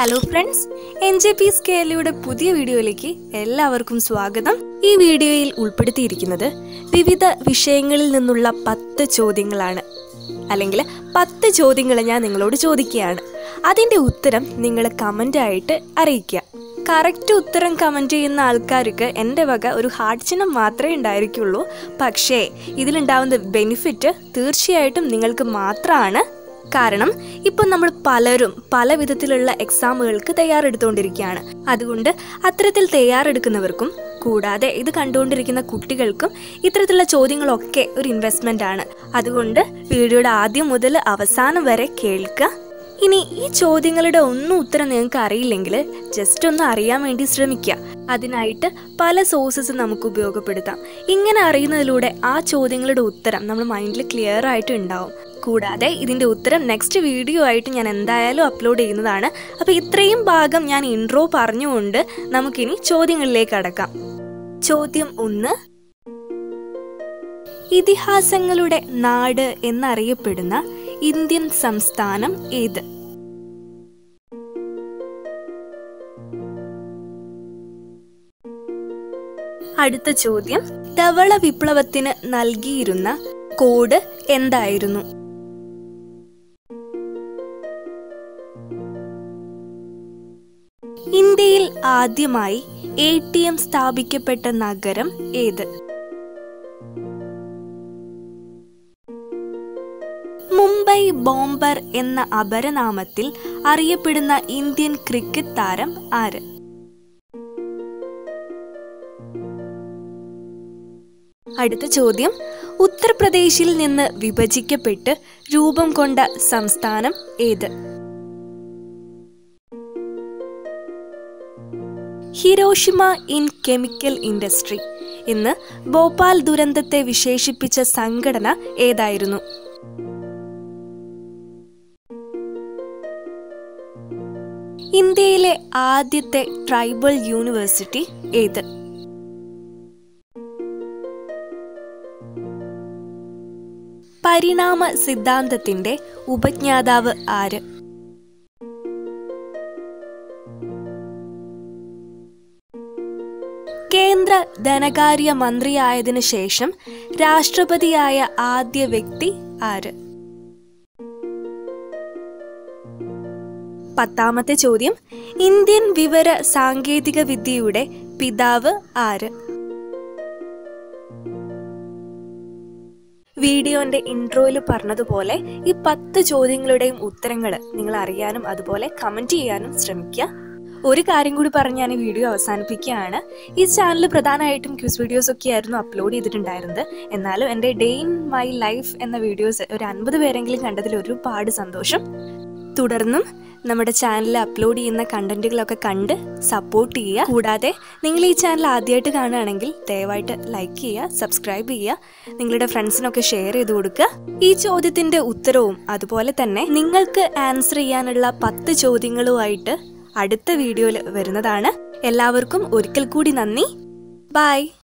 hello friends N J P സ്കെയിലയുടെ പുതിയ വീഡിയോയിലേക്ക് എല്ലാവർക്കും സ്വാഗതം ഈ വീഡിയോയിൽ ഉൾപ്പെടുത്തിയിരിക്കുന്നത് വിവിധ വിഷയങ്ങളിൽ നിന്നുള്ള പത്ത് ചോദ്യങ്ങളാണ് അല്ലെങ്കിൽ പത്ത് ചോദ്യങ്ങൾ ഞാൻ നിങ്ങളോട് ചോദിക്കുകയാണ് അതിൻ്റെ ഉത്തരം നിങ്ങൾ കമൻ്റായിട്ട് അറിയിക്കുക കറക്റ്റ് ഉത്തരം കമൻറ്റ് ചെയ്യുന്ന ആൾക്കാർക്ക് എൻ്റെ വക ഒരു ഹാർട്ട് ചിഹ്നം മാത്രമേ ഉണ്ടായിരിക്കുള്ളൂ പക്ഷേ ഇതിലുണ്ടാവുന്ന ബെനിഫിറ്റ് തീർച്ചയായിട്ടും നിങ്ങൾക്ക് മാത്രമാണ് കാരണം ഇപ്പം നമ്മൾ പലരും പല വിധത്തിലുള്ള എക്സാമുകൾക്ക് തയ്യാറെടുത്തുകൊണ്ടിരിക്കുകയാണ് അതുകൊണ്ട് അത്തരത്തിൽ തയ്യാറെടുക്കുന്നവർക്കും കൂടാതെ ഇത് കണ്ടുകൊണ്ടിരിക്കുന്ന കുട്ടികൾക്കും ഇത്തരത്തിലുള്ള ചോദ്യങ്ങളൊക്കെ ഒരു ഇൻവെസ്റ്റ്മെൻ്റ് ആണ് അതുകൊണ്ട് വീഡിയോയുടെ ആദ്യം മുതൽ അവസാനം വരെ കേൾക്കുക ഇനി ഈ ചോദ്യങ്ങളുടെ ഒന്നും ഉത്തരം നിങ്ങൾക്ക് അറിയില്ലെങ്കിൽ ജസ്റ്റ് ഒന്ന് അറിയാൻ വേണ്ടി ശ്രമിക്കുക അതിനായിട്ട് പല സോഴ്സസ് നമുക്ക് ഉപയോഗപ്പെടുത്താം ഇങ്ങനെ അറിയുന്നതിലൂടെ ആ ചോദ്യങ്ങളുടെ ഉത്തരം നമ്മൾ മൈൻഡിൽ ക്ലിയർ ആയിട്ട് ഉണ്ടാവും കൂടാതെ ഇതിൻ്റെ ഉത്തരം നെക്സ്റ്റ് വീഡിയോ ആയിട്ട് ഞാൻ എന്തായാലും അപ്ലോഡ് ചെയ്യുന്നതാണ് അപ്പോൾ ഇത്രയും ഭാഗം ഞാൻ ഇൻട്രോ പറഞ്ഞുകൊണ്ട് നമുക്കിനി ചോദ്യങ്ങളിലേക്ക് അടക്കാം ചോദ്യം ഒന്ന് ഇതിഹാസങ്ങളുടെ നാട് എന്നറിയപ്പെടുന്ന ഇന്ത്യൻ സംസ്ഥാനം ഏത് അടുത്ത ചോദ്യം ധവള വിപ്ലവത്തിന് നൽകിയിരുന്ന കോഡ് എന്തായിരുന്നു ഇന്ത്യയിൽ ആദ്യമായി എ ടി എം സ്ഥാപിക്കപ്പെട്ട നഗരം ഏത് മുംബൈ ബോംബർ എന്ന അപരനാമത്തിൽ അറിയപ്പെടുന്ന ഇന്ത്യൻ ക്രിക്കറ്റ് താരം ആര് അടുത്ത ചോദ്യം ഉത്തർപ്രദേശിൽ നിന്ന് വിഭജിക്കപ്പെട്ട് രൂപം കൊണ്ട സംസ്ഥാനം ഏത് ഹിരോഷിമ ഇൻ കെമിക്കൽ ഇൻഡസ്ട്രി എന്ന് ഭോപ്പാൽ ദുരന്തത്തെ വിശേഷിപ്പിച്ച സംഘടന ഏതായിരുന്നു ഇന്ത്യയിലെ ആദ്യത്തെ ട്രൈബൽ യൂണിവേഴ്സിറ്റി ഏത് പരിണാമ സിദ്ധാന്തത്തിന്റെ ഉപജ്ഞാതാവ് ആര് കേന്ദ്ര ധനകാര്യ മന്ത്രിയായതിനു ശേഷം രാഷ്ട്രപതിയായ ആദ്യ വ്യക്തി ആര് പത്താമത്തെ ചോദ്യം ഇന്ത്യൻ വിവര സാങ്കേതിക വിദ്യയുടെ പിതാവ് ആര് വീഡിയോന്റെ ഇൻട്രോയിൽ പറഞ്ഞതുപോലെ ഈ പത്ത് ചോദ്യങ്ങളുടെയും ഉത്തരങ്ങൾ നിങ്ങൾ അറിയാനും അതുപോലെ കമന്റ് ചെയ്യാനും ശ്രമിക്കുക ഒരു കാര്യം കൂടി പറഞ്ഞ് ഞാൻ ഈ വീഡിയോ അവസാനിപ്പിക്കുകയാണ് ഈ ചാനൽ പ്രധാനമായിട്ടും ക്യൂസ് വീഡിയോസ് ഒക്കെ ആയിരുന്നു അപ്ലോഡ് ചെയ്തിട്ടുണ്ടായിരുന്നത് എന്നാലും എൻ്റെ ഡേ ഇൻ മൈ ലൈഫ് എന്ന വീഡിയോസ് ഒരു അൻപത് പേരെങ്കിലും കണ്ടതിൽ ഒരുപാട് സന്തോഷം തുടർന്നും നമ്മുടെ ചാനലിൽ അപ്ലോഡ് ചെയ്യുന്ന കണ്ടന്റുകളൊക്കെ കണ്ട് സപ്പോർട്ട് ചെയ്യുക കൂടാതെ നിങ്ങൾ ഈ ചാനൽ ആദ്യമായിട്ട് കാണുകയാണെങ്കിൽ ദയവായിട്ട് ലൈക്ക് ചെയ്യുക സബ്സ്ക്രൈബ് ചെയ്യുക നിങ്ങളുടെ ഫ്രണ്ട്സിനൊക്കെ ഷെയർ ചെയ്ത് കൊടുക്കുക ഈ ചോദ്യത്തിന്റെ ഉത്തരവും അതുപോലെ തന്നെ നിങ്ങൾക്ക് ആൻസർ ചെയ്യാനുള്ള പത്ത് ചോദ്യങ്ങളുമായിട്ട് അടുത്ത വീഡിയോയിൽ വരുന്നതാണ് എല്ലാവർക്കും ഒരിക്കൽ കൂടി നന്ദി ബൈ